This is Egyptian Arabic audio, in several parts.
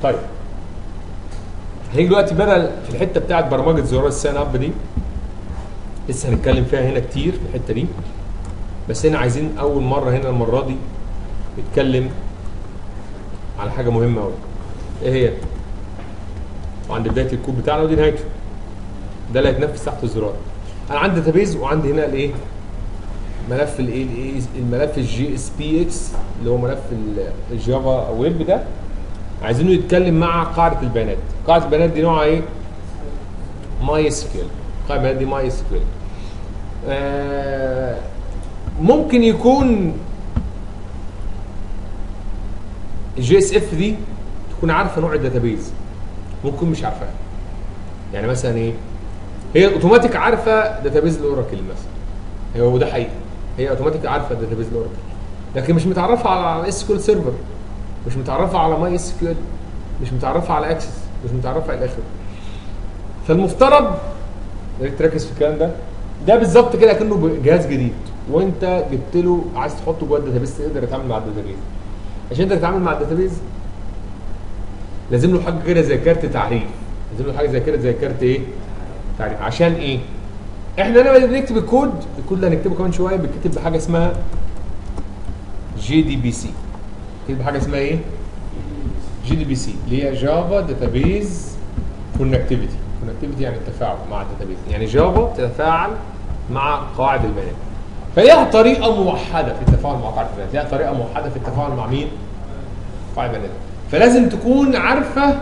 طيب هنيجي دلوقتي بدل في الحته بتاعت برمجه زرار الساين اب دي لسه هنتكلم فيها هنا كتير في الحته دي بس هنا عايزين اول مره هنا المره دي نتكلم على حاجه مهمه قوي ايه هي؟ وعند بدايه الكود بتاعنا ودي نهايته ده اللي هيتنفذ تحت الزرار انا عندي داتابيز وعندي هنا الايه ملف الايه الايه الملف الجي اس بي اكس اللي هو ملف ال- الجافا ويب ده عايزينه يتكلم مع قاعده البيانات قاعده البيانات دي نوعها ايه ماي اس كيو قاعده البيانات دي ماي اس كيو ممكن يكون الجي اس اف دي تكون عارفه نوع الداتابيز ممكن مش عارفاها يعني مثلا ايه هي اوتوماتيك عارفه داتابيز الاوراكل مثلا هو ده حقيقي هي اوتوماتيك عارفه داتابيز الاوراكل لكن مش متعرفه على اس كيو سيرفر مش متعرفه على ماي اس كيو مش متعرفه على اكسس مش متعرفه على الاخر فالمفترض يا ريت تركز في الكلام ده ده بالظبط كده كانه جهاز جديد وانت جبت له عايز تحطه جوه الداتابيز تقدر يتعامل مع الداتابيز عشان تقدر تتعامل مع الداتابيز لازم له حاجه كده زي كارت تعريف لازم له حاجه زي كده زي كارت ايه تعريف عشان ايه احنا لما بنكتب الكود الكود اللي هنكتبه كمان شويه بيتكتب بحاجه اسمها جي دي بي سي بيتكتب بحاجه اسمها ايه جي دي بي سي اللي هي جافا داتابيز كونكتيفيتي كونكتيفيتي يعني التفاعل مع الداتابيز يعني جافا تتفاعل مع قواعد البيانات فليها طريقه موحده في التفاعل مع قواعد البيانات ليها طريقه موحده في التفاعل مع مين قواعد البيانات فلازم تكون عارفه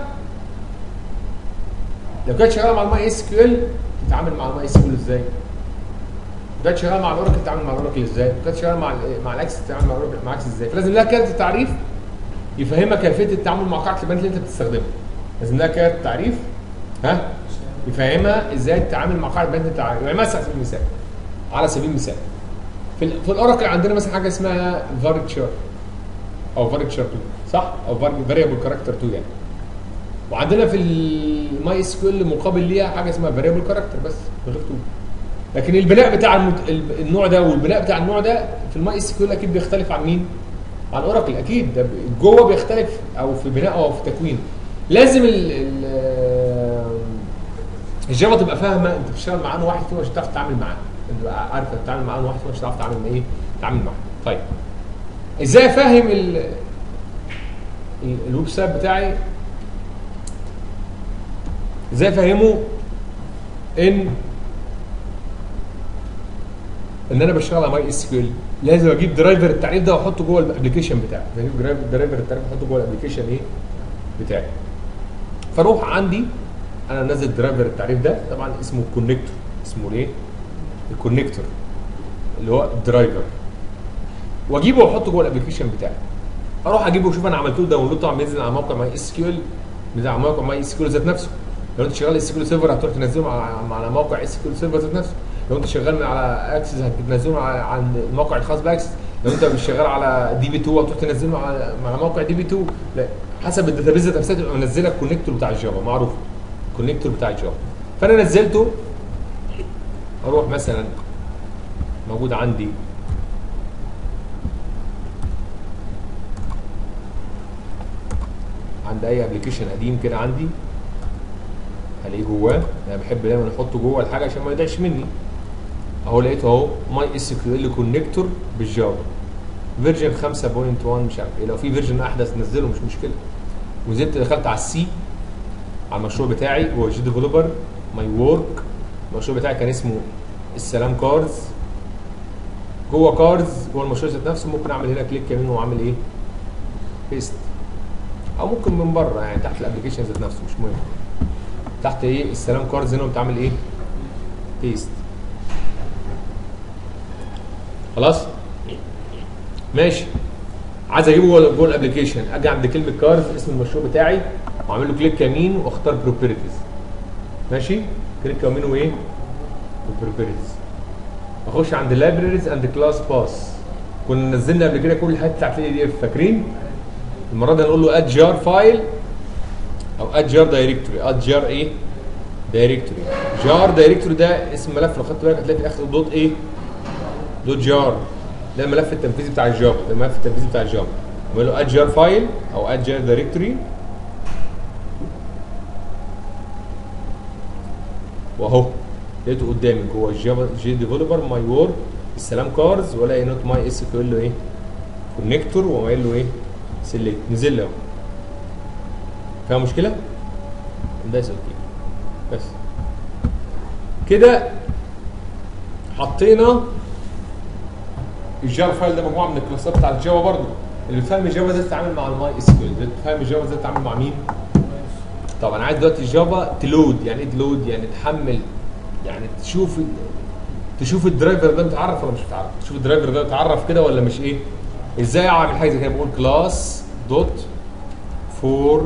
لو كانت شغاله مع الماي اس كيو ال تتعامل مع الماي اس كيو ال ازاي؟ لو كانت شغاله مع الاوراكل تتعامل مع الاوراكل ازاي؟ لو كانت شغاله مع ال مع الاكسس تتعامل مع الاوراكل مع الاكسس ازاي؟ فلازم لها كارت تعريف يفهمك كيفيه التعامل مع قاعده البيانات اللي انت بتستخدمها. لازم لها كارت تعريف ها يفهمها ازاي تتعامل مع قاعده البيانات اللي انت يعني مثلا على سبيل المثال على سبيل المثال في, ال- في الاوراكل عندنا مثلا حاجه اسمها فارتشر او فارتشر 2 صح؟ او فاريبل كاركتر 2 يعني وعندنا في الماي اس كيو ال مقابل ليها حاجه اسمها فاريبل كاركتر بس من غير تو لكن البناء بتاع المت... ال- النوع ده والبناء بتاع النوع ده في الماي اس كيو ال اكيد بيختلف عن مين؟ عن اوراكل اكيد ده ب- جوه بيختلف او في بناء او في تكوين لازم ال... ال... الجافا تبقى فاهمه انت بتشتغل مع انه واحد فيهم عشان تعرف تتعامل معاه انت تبقى عارف تتعامل مع انه واحد فيهم عشان تعرف تتعامل مع ايه؟ تتعامل معاه طيب ازاي افهم ال... ال- الويب سايت بتاعي ازاي افهمه ان ان انا بشتغل على ماي اس كيو ال لازم اجيب درايفر التعريف ده واحطه جوه الابلكيشن بتاعي اجيب درايفر درايفر التعريف واحطه جوه الابلكيشن ايه بتاعي فاروح عندي انا نازل درايفر التعريف ده طبعا اسمه كونكتور اسمه ايه الكونكتور اللي هو الدرايفر واجيبه واحطه جوه الابلكيشن بتاعي اروح اجيبه واشوف انا عملت له داونلود طبعا بينزل على موقع ماي اس كيو ال بينزل على موقع ماي اس كيو ذات نفسه لو انت شغال اس كيو سيرفر هتروح تنزله على على موقع اس كيو سيرفر ذات نفسه لو انت شغال من على اكسس هتنزله على على الموقع الخاص باكسس لو انت مش شغال على دي بي 2 هتروح تنزله على على موقع دي بي 2 لا حسب الداتابيز ذات نفسها تبقى منزله الكونكتور بتاع الجافا معروف الكونكتور بتاع الجافا فانا نزلته اروح مثلا موجود عندي عند اي ابلكيشن قديم كده عندي هلاقيه جواه انا بحب دايما احطه جوه الحاجه عشان ما يضيعش مني اهو لقيته اهو ماي اس كيو ال كونكتور بالجافا فيرجن 5.1 مش عارف ايه لو في فيرجن احدث نزله مش مشكله ونزلت دخلت على السي على المشروع بتاعي هو جي ديفلوبر ماي وورك المشروع بتاعي كان اسمه السلام كارز جوه كارز جوه المشروع ذات نفسه ممكن اعمل هنا كليك يمين واعمل ايه بيست او ممكن من بره يعني تحت الابلكيشن ذات نفسه مش مهم تحت ايه السلام كاردز هنا بتعمل ايه بيست خلاص ماشي عايز اجيبه جوه جوه الابلكيشن اجي عند كلمه كاردز اسم المشروع بتاعي واعمل له كليك يمين واختار بروبرتيز ماشي كليك يمين وايه بروبرتيز اخش عند libraries اند كلاس باس كنا نزلنا قبل كده كل الحاجات بتاعت الاي دي اف فاكرين المره دي هنقول له اد جار فايل او اد جار دايركتوري اد جار ايه دايركتوري جار دايركتوري ده اسم ملف لو خدت بالك هتلاقي في الاخر دوت ايه دوت جار ده الملف التنفيذي بتاع الجافا ده الملف التنفيذي بتاع الجافا اعمل له اد جار فايل او اد جار دايركتوري واهو لقيته قدامي جوه الجافا جي ديفلوبر ماي وورد السلام كارز ولا نوت ماي اس كيو ال له ايه كونكتور وقايل له ايه سيلكت نزل له فيها مشكله؟ دايس اوكي بس كده حطينا الجافا فايل ده مجموعه من الكلاسات بتاعت الجافا برضه اللي بتفهم الجافا ازاي تتعامل مع الماي اس كيو ال بتفهم الجافا ازاي تتعامل مع مين؟ طب انا عايز دلوقتي الجافا تلود يعني ايه تلود؟ يعني تحمل يعني تشوف تشوف الدرايفر ده متعرف ولا مش متعرف تشوف الدرايفر ده متعرف كده ولا مش ايه ازاي اعمل حاجه زي كده بقول كلاس دوت فور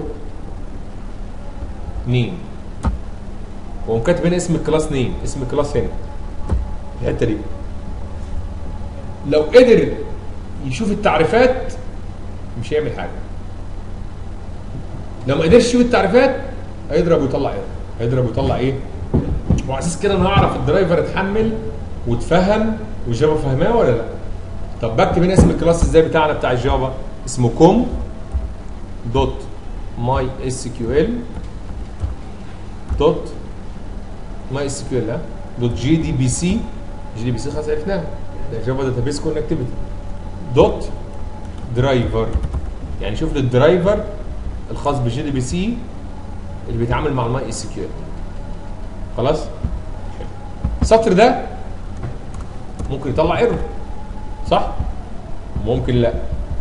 نيم واقوم كاتب هنا اسم الكلاس نيم اسم الكلاس هنا الحته دي لو قدر يشوف التعريفات مش هيعمل حاجه لو ما قدرش يشوف التعريفات هيضرب ويطلع ايه هيضرب ويطلع ايه وعلى اساس كده انا هعرف الدرايفر اتحمل واتفهم والجافا فاهماه ولا لا طب بكتب هنا اسم الكلاس ازاي بتاعنا بتاع الجافا اسمه كوم دوت ماي اس كيو ال دوت ماي اس كيو ال دوت جي دي بي سي جي دي بي سي خلاص عرفناها ده جافا داتابيس كونكتيفيتي دوت درايفر يعني شوف لي الدرايفر الخاص بجي دي بي سي اللي بيتعامل مع الماي اس كيو ال خلاص السطر ده ممكن يطلع ايرور صح ممكن لا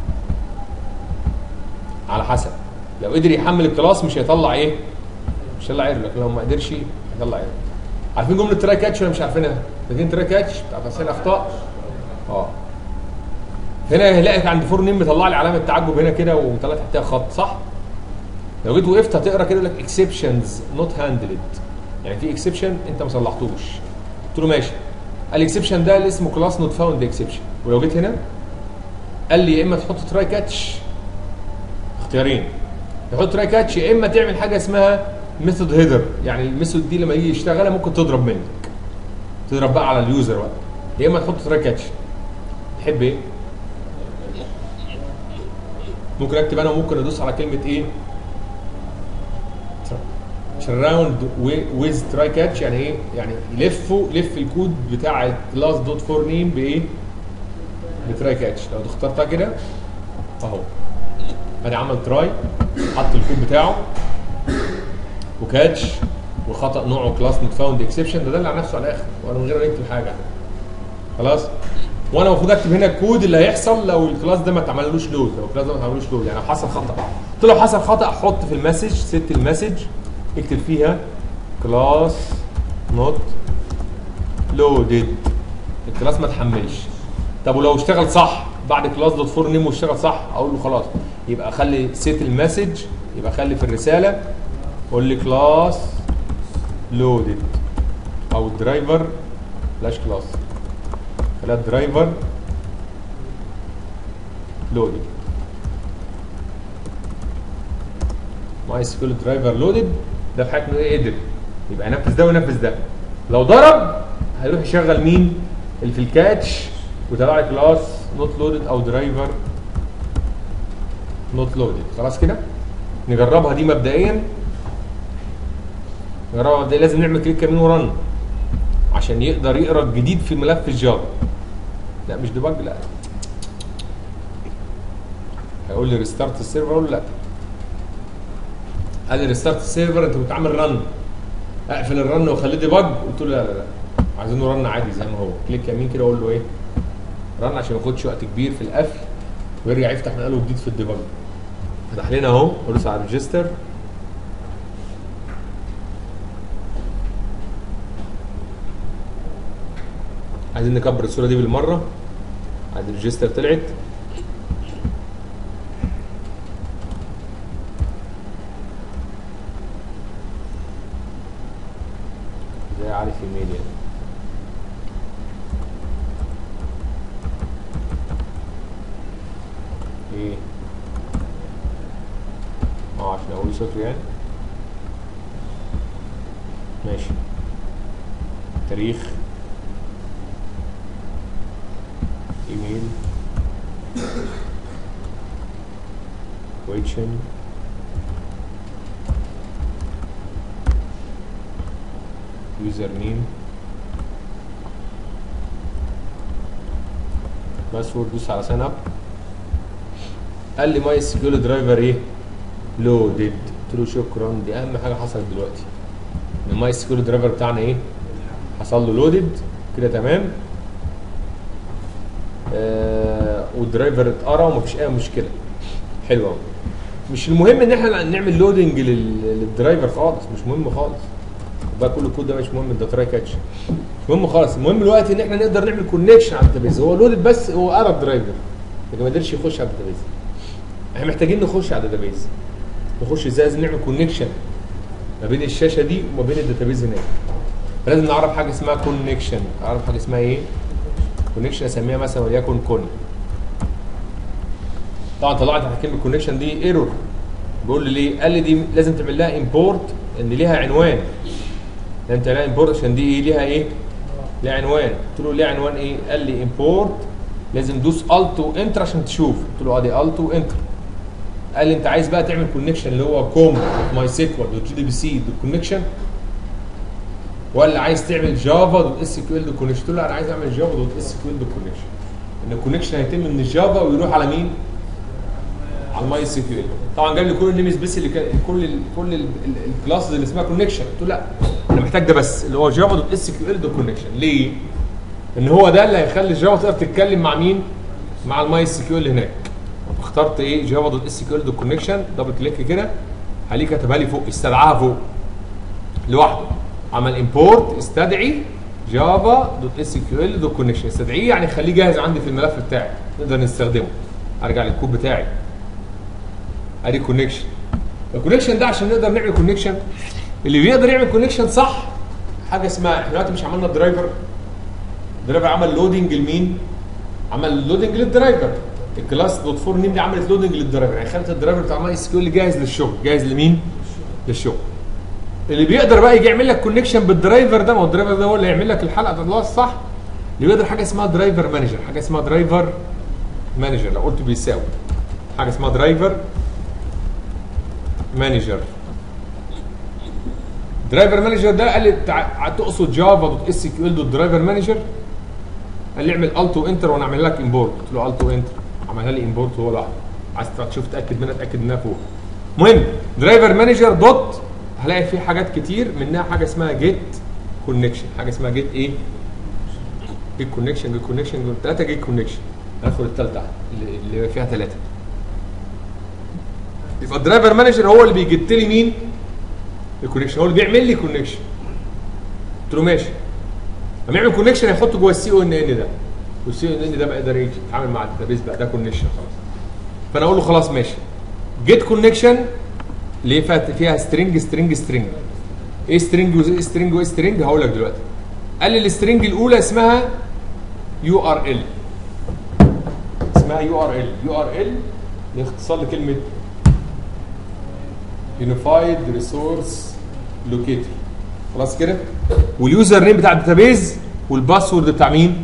على حسب لو قدر يحمل الكلاس مش هيطلع ايه مش هيطلع ايرور لكن لو ما قدرش هيطلع ايرور عارفين جمله تراي كاتش ولا مش عارفينها فاكرين تراي كاتش بتاع تصحيح الاخطاء اه هنا هيلاقي عند فور نيم مطلع لي علامه تعجب هنا كده ومطلع تحتها خط صح لو جيت وقفت هتقرا كده يقول لك اكسبشنز نوت هاندلد يعني في اكسبشن انت ما صلحتوش قلت له ماشي الاكسبشن ده اللي اسمه كلاس نوت فاوند اكسبشن ولو جيت هنا قال لي يا اما تحط تراي كاتش اختيارين تحط تراي كاتش يا اما تعمل حاجه اسمها ميثود هيدر يعني الميثود دي لما يجي يشتغلها ممكن تضرب منك تضرب بقى على اليوزر بقى يا اما تحط تراي كاتش تحب ايه؟ ممكن اكتب انا وممكن ادوس على كلمه ايه؟ راوند ويز تراي كاتش يعني ايه؟ يعني يلفوا لف الكود بتاع الكلاس دوت فور نيم بايه؟ بتراي كاتش لو اخترتها كده اهو ادي عمل تراي حط الكود بتاعه وكاتش وخطا نوعه كلاس نوت فاوند اكسبشن ده دل على نفسه على الاخر وانا من غير ما يكتب حاجه خلاص وانا المفروض اكتب هنا الكود اللي هيحصل لو الكلاس ده ما اتعملوش لود لو الكلاس ده ما اتعملوش لود يعني لو حصل خطا قلت له حصل خطا حط في المسج ست المسج اكتب فيها كلاس نوت لودد الكلاس ما اتحملش طب ولو اشتغل صح بعد كلاس دوت فور نيم واشتغل صح اقول له خلاص يبقى خلي سيت المسج يبقى خلي في الرساله قول لي كلاس لودد او درايفر بلاش كلاس خليها درايفر لودد ماي سكيول درايفر لودد ده في حاجه انه ايه قدر يبقى ينفذ ده وينفذ ده لو ضرب هيروح يشغل مين اللي في الكاتش وطلع لي كلاس نوت لودد او درايفر نوت لودد خلاص كده نجربها دي مبدئيا نجربها مبدئيا لازم نعمل كليك يمين ورن عشان يقدر يقرا الجديد في ملف الجافا لا مش ديباج لا هيقول لي ريستارت السيرفر اقول له لا قال لي ريستارت السيرفر انت بتعمل رن اقفل الرن واخليه ديباج قلت له لا لا لا عايزينه رن عادي زي ما هو كليك يمين كده اقول له ايه رن عشان ما ياخدش وقت كبير في القفل ويرجع يفتح من اول وجديد في الديباج فتح لنا اهو ادوس على ريجستر عايزين نكبر الصوره دي بالمره عايز الريجستر طلعت زي عارف ايميل يعني ايه اه عشان اقول صفر يعني ماشي تاريخ ايميل question يوزر نيم باسورد دوس على ساين اب قال لي ماي سكيول درايفر ايه لودد قلت له شكرا دي اهم حاجه حصلت دلوقتي ان ماي سكيول درايفر بتاعنا ايه حصل له لودد كده تمام آه والدرايفر اتقرا ومفيش اي مشكله حلو قوي مش المهم ان احنا نعمل لودنج للدرايفر خالص مش مهم خالص بقى كل الكود ده مش مهم ده تراي كاتش مش مهم خالص المهم دلوقتي ان احنا نقدر نعمل كونكشن على الداتابيز هو لودد بس هو قرا الدرايفر لكن ما قدرش يخش على الداتابيز احنا محتاجين نخش على الداتابيز نخش ازاي لازم نعمل كونكشن ما بين الشاشه دي وما بين الداتابيز هناك فلازم نعرف حاجه اسمها كونكشن اعرف حاجه اسمها ايه كونكشن اسميها مثلا وليكن كون طبعا طلعت على كلمه كونكشن دي ايرور بيقول لي ليه؟ قال لي دي لازم تعمل لها امبورت ان ليها عنوان لازم تعمل لها امبورت عشان دي ايه ليها ايه؟ ليها عنوان قلت له ليها عنوان ايه؟ قال لي امبورت لازم دوس الت وانتر عشان تشوف قلت له ادي الت وانتر قال لي انت عايز بقى تعمل كونكشن اللي هو كوم ماي سيكوال دوت جي دي بي سي دوت كونكشن ولا عايز تعمل جافا دوت اس كيو ال دوت كونكشن قلت له لا انا عايز اعمل جافا دوت اس كيو ال دوت كونكشن ان الكونكشن هيتم من الجافا ويروح على مين؟ على الماي اس كيو ال طبعا جاب لي كل النيم سبيس اللي كان كل ال كل الكلاسز اللي اسمها كونكشن قلت له لا انا محتاج ده بس اللي هو جافا دوت اس كيو ال دوت كونكشن ليه؟ ان هو ده اللي هيخلي الجافا تقدر تتكلم مع مين؟ مع الماي اس كيو ال هناك اخترت ايه جافا دوت اس كيو ال دوت كونكشن دبل كليك كده هلاقيه كتبها لي فوق استدعاها فوق لوحده عمل امبورت استدعي جافا دوت اس كيو ال دوت كونكشن استدعيه يعني خليه جاهز عندي في الملف بتاعي نقدر نستخدمه ارجع للكود بتاعي ادي كونكشن الكونكشن ده عشان نقدر نعمل كونكشن اللي بيقدر يعمل كونكشن صح حاجه اسمها احنا دلوقتي مش عملنا درايفر الدرايفر عمل لودنج لمين؟ عمل لودنج للدرايفر الكلاس دوت فور نيم دي عملت لودنج للدرايفر يعني خلت الدرايفر بتاع ماي اس كيو ال جاهز للشغل جاهز لمين؟ للشغل اللي بيقدر بقى يجي يعمل لك كونكشن بالدرايفر ده ما هو الدرايفر ده هو اللي يعمل لك الحلقه ده الصح اللي بيقدر حاجه اسمها درايفر مانجر حاجه اسمها درايفر مانجر لو قلت بيساوي حاجه اسمها درايفر مانجر درايفر مانجر ده قال لي تع- تقصد جافا دوت اس كيو ال دوت درايفر مانجر قال لي اعمل الت وانتر وانا اعمل لك امبورت قلت له الت وانتر عملها لي امبورت هو لوحده عايز تشوف تاكد منها اتاكد منها فوق المهم درايفر مانجر دوت هلاقي فيه حاجات كتير منها حاجه اسمها جيت كونكشن حاجه اسمها جيت ايه جيت كونكشن جيت كونكشن ثلاثه جيت كونكشن هندخل الثالثه اللي اللي فيها ثلاثه يبقى الدرايفر مانجر هو اللي بيجت لي مين الكونكشن هو اللي بيعمل لي كونكشن قلت له ماشي لما يعمل كونكشن هيحطه جوه السي او ان ان ده والسي او ان ان ده بقى يقدر يتعامل مع الداتابيس بقى ده كونكشن خلاص فانا اقول له خلاص ماشي جيت كونكشن ليه فات فيها سترينج سترينج سترينج ايه سترينج وايه سترينج وايه سترينج هقول لك دلوقتي قال لي السترينج الاولى اسمها يو ار ال اسمها يو ار ال يو ار ال اختصار لكلمه يونيفايد ريسورس لوكيتور خلاص كده واليوزر نيم بتاع الداتابيز والباسورد بتاع مين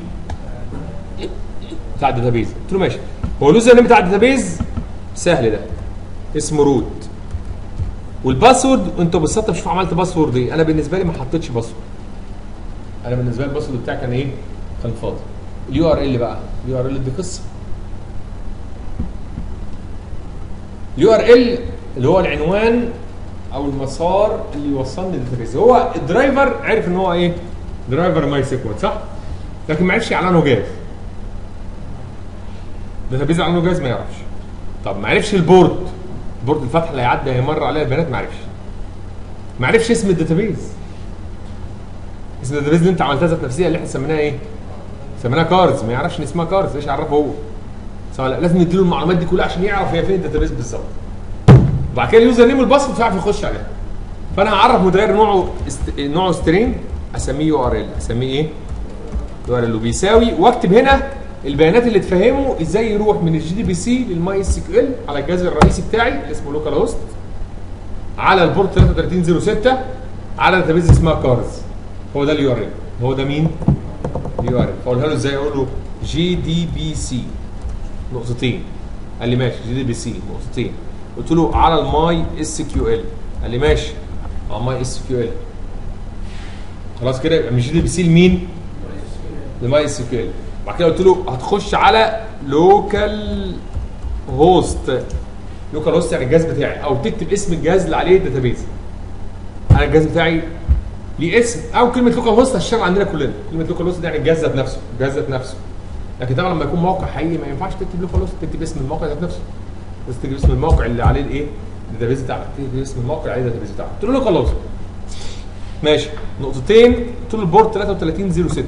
بتاع الداتابيز قلت له ماشي هو اليوزر نيم بتاع الداتابيز سهل ده اسمه روت والباسورد انت ببساطه شوف عملت باسورد ايه انا بالنسبه لي ما حطيتش باسورد انا بالنسبه لي الباسورد بتاعي كان ايه كان فاضي اليو ار ال بقى اليو ار ال دي قصه اليو ار ال اللي هو العنوان او المسار اللي يوصلني للداتابيز هو الدرايفر عرف ان هو ايه درايفر ماي سيكوال صح لكن ما عرفش اعلانه جاهز الداتابيز اعلانه جاهز ما يعرفش طب ما عرفش البورد بورد الفتح اللي هيعدي هيمر عليها البيانات ما عرفش ما عرفش اسم الداتابيز اسم الداتابيز اللي انت عملتها ذات نفسها اللي احنا سميناها ايه؟ سميناها كاردز ما يعرفش ان اسمها كاردز ايش يعرفه هو؟ سواء لا لازم نديله المعلومات دي كلها عشان يعرف هي فين الداتابيز بالظبط وبعد كده اليوزر نيم والباسورد مش عارف يخش عليها فانا هعرف متغير نوعه است... نوعه سترينج اسميه يو ار ال اسميه ايه؟ يو ار ال وبيساوي واكتب هنا البيانات اللي تفهمه ازاي يروح من الجي دي بي سي للماي اس كيو ال على الجهاز الرئيسي بتاعي اللي اسمه لوكال هوست على البورت 3306 على داتابيز اسمها كارز هو ده اليو ار ال هو ده مين؟ اليو ار ال فاقولها له ازاي اقول له جي دي بي سي نقطتين قال لي ماشي جي دي بي سي نقطتين قلت له على الماي اس كيو ال قال لي ماشي على الماي اس كيو ال خلاص كده يبقى مش جي دي بي سي لمين؟ لماي اس كيو ال بعد كده قلت له هتخش على لوكال هوست لوكال هوست يعني الجهاز بتاعي او تكتب اسم الجهاز اللي عليه الداتابيز انا الجهاز بتاعي ليه اسم او كلمه لوكال هوست هتشتغل عندنا كلنا كلمه لوكال هوست دي يعني الجهاز ذات نفسه الجهاز ذات نفسه لكن طبعا لما يكون موقع حقيقي ما ينفعش تكتب لوكال هوست تكتب اسم الموقع ذات نفسه بس تكتب اسم الموقع اللي عليه الايه الداتابيز بتاعك تكتب اسم الموقع اللي عليه الداتابيز بتاعك قلت له لوكال هوست ماشي نقطتين قلت له البورت 3306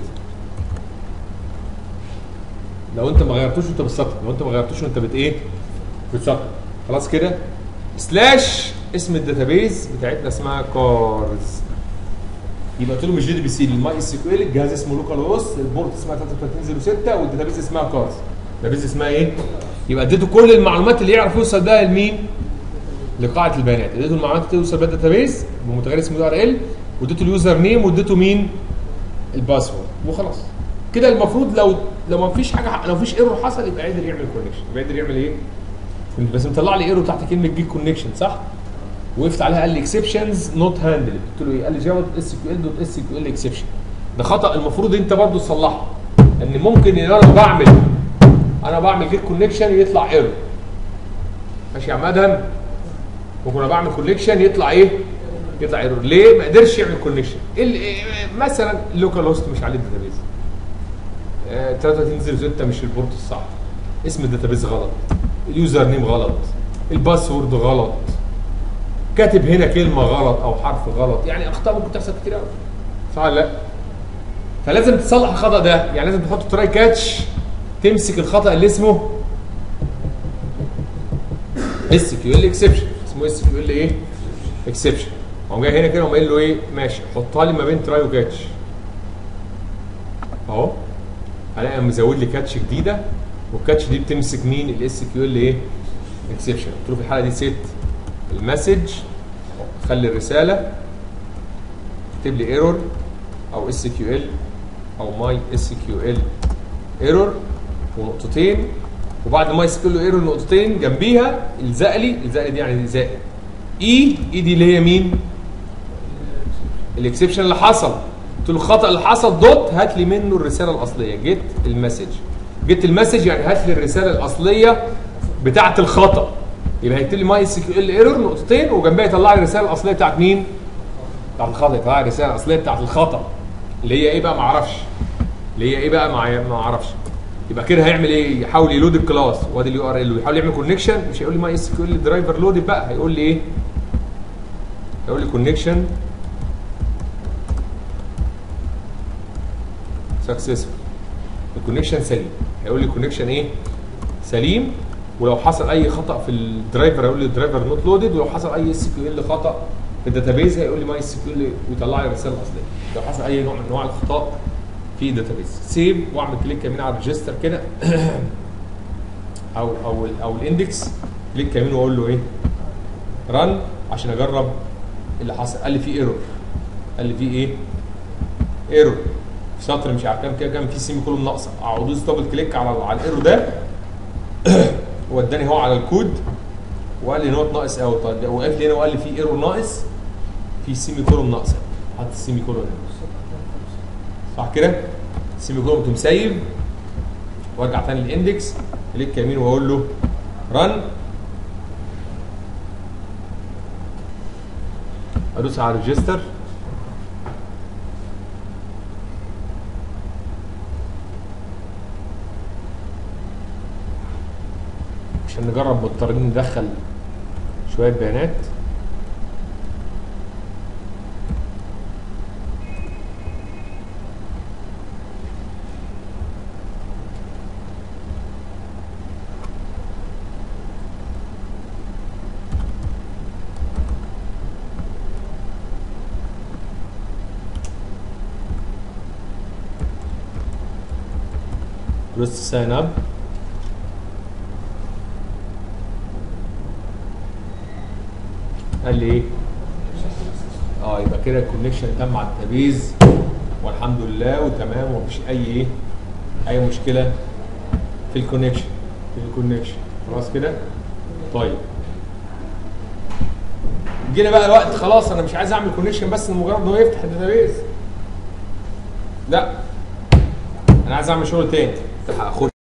لو انت ما غيرتوش وانت بتسطر لو انت ما غيرتوش وانت بت ايه بتسطر خلاص كده سلاش اسم الداتابيز بتاعتنا اسمها كارز يبقى قلت له مش جي دي بي سي الماي اس كيو ال الجهاز اسمه لوكال هوست البورت اسمها 3306 والداتابيز اسمها كارز الداتابيز اسمها ايه؟ يبقى اديته كل المعلومات اللي يعرف يوصل بيها لمين؟ لقاعده البيانات اديته المعلومات اللي توصل بيها الداتابيز بمتغير اسمه يو ار ال واديته اليوزر نيم واديته مين؟ الباسورد وخلاص كده المفروض لو لو ما فيش حاجه لو فيش ايرور حصل يبقى قادر يعمل كونكشن يبقى قادر يعمل ايه؟ بس مطلع لي ايرور تحت كلمه جيت كونكشن صح؟ وقفت عليها قال لي اكسبشنز نوت هاندل قلت له ايه؟ قال لي جافا اس كيو ال دوت اس كيو ال اكسبشن ده خطا المفروض انت برضو تصلحه ان ممكن ان انا بعمل انا بعمل جيت كونكشن يطلع ايرور ماشي يا عم ادهم ممكن انا بعمل كونكشن يطلع ايه؟ يطلع ايرور ليه؟ ما قدرش يعمل كونكشن مثلا اللوكال هوست مش عليه الداتابيز 3306 مش البورت الصح اسم الداتابيز غلط اليوزر نيم غلط الباسورد غلط كاتب هنا كلمه غلط او حرف غلط يعني اخطاء ممكن تحصل كتير قوي صح ولا لا فلازم تصلح الخطا ده يعني لازم تحط تراي كاتش تمسك الخطا اللي اسمه اس كيو ال اكسبشن اسمه اس كيو ال ايه اكسبشن هو جاي هنا كده وقايل له ايه ماشي حطها لي ما بين تراي وكاتش اهو الاقي مزود لي كاتش جديده والكاتش دي بتمسك مين الاس كيو ال ايه اكسبشن قلت له في الحاله دي سيت المسج خلي الرساله اكتب لي ايرور او اس كيو ال او ماي اس كيو ال ايرور ونقطتين وبعد ما يسكيو له ايرور نقطتين جنبيها الزق لي الزق لي دي يعني زائد اي اي دي اللي هي مين؟ الاكسبشن اللي حصل قلت له الخطا اللي حصل دوت هات لي منه الرساله الاصليه جيت المسج جيت المسج يعني هات لي الرساله الاصليه بتاعه الخطا يبقى هيكتب لي ماي اس كيو ال ايرور نقطتين وجنبها يطلع لي الرساله الاصليه بتاعت مين؟ بتاعت الخطا يطلع لي الرساله الاصليه بتاعت الخطا اللي هي ايه بقى ما اعرفش اللي هي ايه بقى ما ما اعرفش يبقى كده هيعمل ايه؟ يحاول يلود الكلاس وادي اليو ار ال ويحاول يعمل كونكشن مش هيقول لي ماي اس كيو ال درايفر لودد بقى هيقول لي ايه؟ هيقول لي كونكشن سكسسفول الكونكشن سليم هيقول لي كونكشن ايه؟ سليم ولو حصل اي خطا في الدرايفر هيقول لي الدرايفر نوت لودد ولو حصل اي اس كيو ال خطا في الداتابيز هيقول لي ماي اس كيو ال ويطلع لي الرساله الاصليه لو حصل اي نوع من انواع الاخطاء في الداتابيز سيف واعمل كليك يمين على الريجستر كده او او ال او الاندكس كليك يمين واقول له ايه؟ رن عشان اجرب اللي حصل قال لي في ايرور قال لي في ايه؟ ايرور في سطر مش عارف كام كده كام في سيمي كولوم ناقصه اقعد ادوس دبل كليك على على الايرور ده وداني هو على الكود وقال لي نوت ناقص اوت وقف لي هنا وقال لي في ايرور ناقص في سيمي كولوم ناقصه حط السيمي كولوم صح كده؟ السيمي كولوم تقوم سايب وارجع تاني للاندكس كليك يمين واقول له رن ادوس على ريجستر عشان نجرب مضطرين ندخل شويه بيانات دوست ساين اب قال لي ايه؟ اه يبقى كده الكونكشن تم على الداتابيز والحمد لله وتمام ومفيش اي ايه؟ اي مشكله في الكونكشن في الكونكشن خلاص كده؟ طيب جينا بقى الوقت خلاص انا مش عايز اعمل كونكشن بس مجرد ان هو يفتح الداتابيز لا انا عايز اعمل شغل تاني تلحق اخش